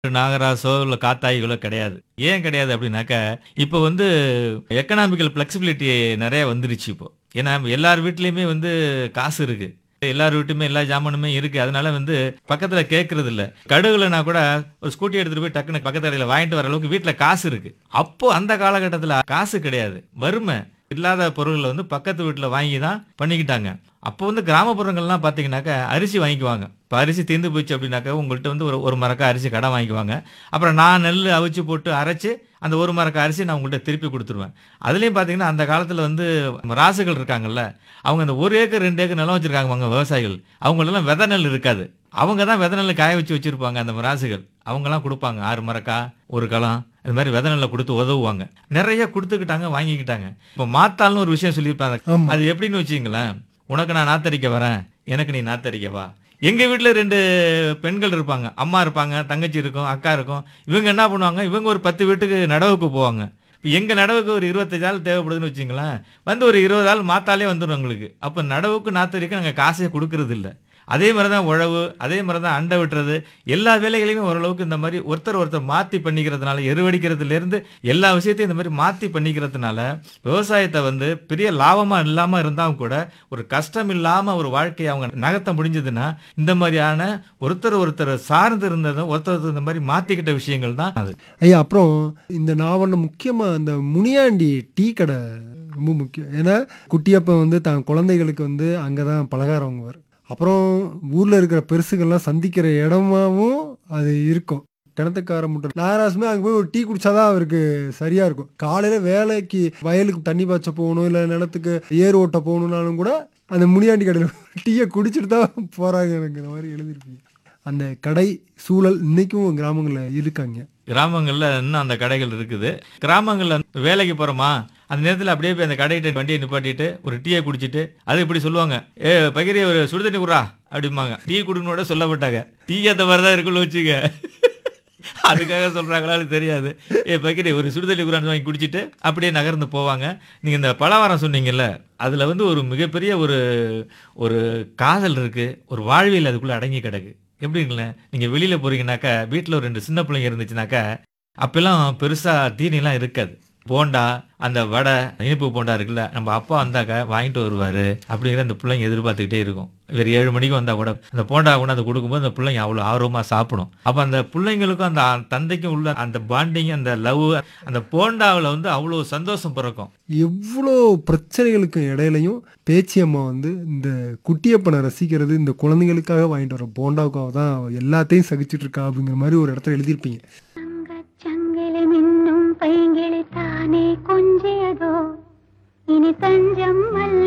நாகராசோ இல்ல காத்தாய்களோ கிடையாது ஏன் கிடையாது அப்படின்னாக்க இப்போ வந்து எக்கனாமிக்கல் ஃபிளெக்சிபிலிட்டி நிறைய வந்துருச்சு இப்போ ஏன்னா எல்லார் வீட்லயுமே வந்து காசு இருக்கு எல்லார் வீட்டுமே எல்லா ஜாமானுமே இருக்கு அதனால வந்து பக்கத்துல கேட்கறது இல்ல கடுகுலனா கூட ஒரு ஸ்கூட்டி எடுத்துட்டு போய் டக்குன்னு பக்கத்து கடையில வாங்கிட்டு வர அளவுக்கு வீட்டுல காசு இருக்கு அப்போ அந்த காலகட்டத்துல காசு கிடையாது வறுமை இல்லாத பொருள்களை வந்து பக்கத்து வீட்டுல வாங்கி தான் பண்ணிக்கிட்டாங்க அப்போ வந்து கிராமப்புறங்கள்லாம் பார்த்தீங்கன்னாக்கா அரிசி வாங்கிக்குவாங்க இப்போ அரிசி தீர்ந்து போச்சு அப்படின்னாக்கா உங்கள்கிட்ட வந்து ஒரு ஒரு மரக்கா அரிசி கடன் வாங்கிக்குவாங்க அப்புறம் நான் நெல் அவிச்சு போட்டு அரைச்சு அந்த ஒரு மரக்கா அரிசி நான் உங்கள்கிட்ட திருப்பி கொடுத்துருவேன் அதுலேயும் பார்த்தீங்கன்னா அந்த காலத்தில் வந்து ராசுகள் இருக்காங்கல்ல அவங்க அந்த ஒரு ஏக்கர் ரெண்டு ஏக்கர் நிலம் வச்சிருக்காங்க அவங்க விவசாயிகள் அவங்களெல்லாம் விதை நெல் இருக்காது அவங்க தான் விதை நெல் காய வச்சு வச்சிருப்பாங்க அந்த ராசுகள் அவங்கெல்லாம் கொடுப்பாங்க ஆறு மரக்கா ஒரு களம் இது மாதிரி விதை நெல்லை கொடுத்து உதவுவாங்க நிறைய கொடுத்துக்கிட்டாங்க வாங்கிக்கிட்டாங்க இப்போ மாத்தாள்னு ஒரு விஷயம் சொல்லியிருப்பாங்க ஆமா அது எப்படின்னு வச்சுங்களேன் உனக்கு நான் நாத்தரிக்க வரேன் எனக்கு நீ நாத்தரிக்க வா எங்க வீட்ல ரெண்டு பெண்கள் இருப்பாங்க அம்மா இருப்பாங்க தங்கச்சி இருக்கும் அக்கா இருக்கும் இவங்க என்ன பண்ணுவாங்க இவங்க ஒரு பத்து வீட்டுக்கு நடவுக்கு போவாங்க இப்ப எங்க நடவுக்கு ஒரு இருபத்தஞ்சு ஆள் தேவைப்படுதுன்னு வச்சுங்களேன் வந்து ஒரு இருபது ஆள் மாத்தாலே வந்துடும் உங்களுக்கு அப்ப நடவுக்கு நாத்தரிக்க நாங்க காசே கொடுக்கறது இல்ல அதே மாதிரி தான் உழவு அதே மாதிரி தான் அண்டை விட்டுறது எல்லா வேலைகளையுமே ஓரளவுக்கு இந்த மாதிரி ஒருத்தர் ஒருத்தர் மாற்றி பண்ணிக்கிறதுனால எருவடிக்கிறதுல இருந்து எல்லா விஷயத்தையும் இந்த மாதிரி மாற்றி பண்ணிக்கிறதுனால விவசாயத்தை வந்து பெரிய லாபமாக இல்லாமல் இருந்தாலும் கூட ஒரு கஷ்டம் இல்லாமல் ஒரு வாழ்க்கையை அவங்க நகர்த்த முடிஞ்சதுன்னா இந்த மாதிரியான ஒருத்தர் ஒருத்தர் சார்ந்து இருந்ததும் ஒருத்தர் ஒருத்தர் இந்த மாதிரி மாற்றிக்கிட்ட விஷயங்கள் தான் அது ஐயா அப்புறம் இந்த நாவலில் முக்கியமாக அந்த முனியாண்டி டீ கடை ரொம்ப முக்கியம் ஏன்னா குட்டியப்பன் வந்து தன் குழந்தைகளுக்கு வந்து அங்கே தான் பலகாரம் வாங்குவார் அப்புறம் ஊரில் இருக்கிற பெருசுகள்லாம் சந்திக்கிற இடமாவும் அது இருக்கும் கிணத்துக்கார முட்டை நாகராசுமே அங்கே போய் ஒரு டீ குடிச்சாதான் அவருக்கு சரியா இருக்கும் காலையில் வேலைக்கு வயலுக்கு தண்ணி பாய்ச்ச போகணும் இல்லை நிலத்துக்கு ஏர் ஓட்ட போகணுன்னாலும் கூட அந்த முனியாண்டி கடையில் டீயை குடிச்சிட்டு தான் போகிறாங்கிற மாதிரி எழுதியிருப்பீங்க அந்த கடை சூழல் இன்னைக்கும் கிராமங்களில் இருக்காங்க கிராமங்கள்ல இன்னும் அந்த கடைகள் இருக்குது கிராமங்கள்ல வேலைக்கு போறோமா அந்த நேரத்தில் அப்படியே போய் அந்த கடைகிட்ட வண்டியை நிப்பாட்டிட்டு ஒரு டீயை குடிச்சிட்டு அது இப்படி சொல்லுவாங்க ஏ பகிரி ஒரு சுடுதண்ணி குறா அப்படிம்பாங்க டீ குடுன்னு கூட சொல்லப்பட்டாங்க டீ அந்த மாதிரி தான் இருக்குன்னு வச்சுக்க அதுக்காக சொல்றாங்களான்னு தெரியாது ஏ பக்கிரி ஒரு சுடுதண்ணி குரான்னு வாங்கி குடிச்சிட்டு அப்படியே நகர்ந்து போவாங்க நீங்க இந்த பலவாரம் சொன்னீங்கல்ல அதுல வந்து ஒரு மிகப்பெரிய ஒரு ஒரு காதல் இருக்கு ஒரு வாழ்வியல் அதுக்குள்ள அடங்கி கிடக்கு எப்படிங்களேன் நீங்க வெளியில போறீங்கன்னாக்கா வீட்டுல ஒரு ரெண்டு சின்ன பிள்ளைங்க இருந்துச்சுனாக்கா அப்பெல்லாம் பெருசா தீனிலாம் இருக்காது போண்டா அந்த வடை இனிப்பு போண்டா இருக்குல்ல நம்ம அப்பா வந்தாக்க வாங்கிட்டு வருவாரு அப்படிங்கிற அந்த பிள்ளைங்க எதிர்பார்த்துக்கிட்டே இருக்கும் இவர் ஏழு மணிக்கு வந்தா கூட அந்த போண்டா கொண்டாந்து கொடுக்கும்போது அந்த பிள்ளைங்க அவ்வளோ ஆர்வமா சாப்பிடும் அப்ப அந்த பிள்ளைங்களுக்கும் அந்த தந்தைக்கும் உள்ள அந்த பாண்டிங் அந்த லவ் அந்த போண்டாவில் வந்து அவ்வளோ சந்தோஷம் பிறக்கும் எவ்வளோ பிரச்சனைகளுக்கு இடையிலையும் பேச்சி அம்மா வந்து இந்த குட்டியப்பனை ரசிக்கிறது இந்த குழந்தைகளுக்காக வாங்கிட்டு வர போண்டாவுக்காக தான் அவ எல்லாத்தையும் சகிச்சிட்டு இருக்கா அப்படிங்கிற மாதிரி ஒரு இடத்துல எழுதியிருப்பீங்க சங்கிலி மின்னும் பைங்கிளி தானே கொஞ்சியதோ இனி தஞ்சம் அல்ல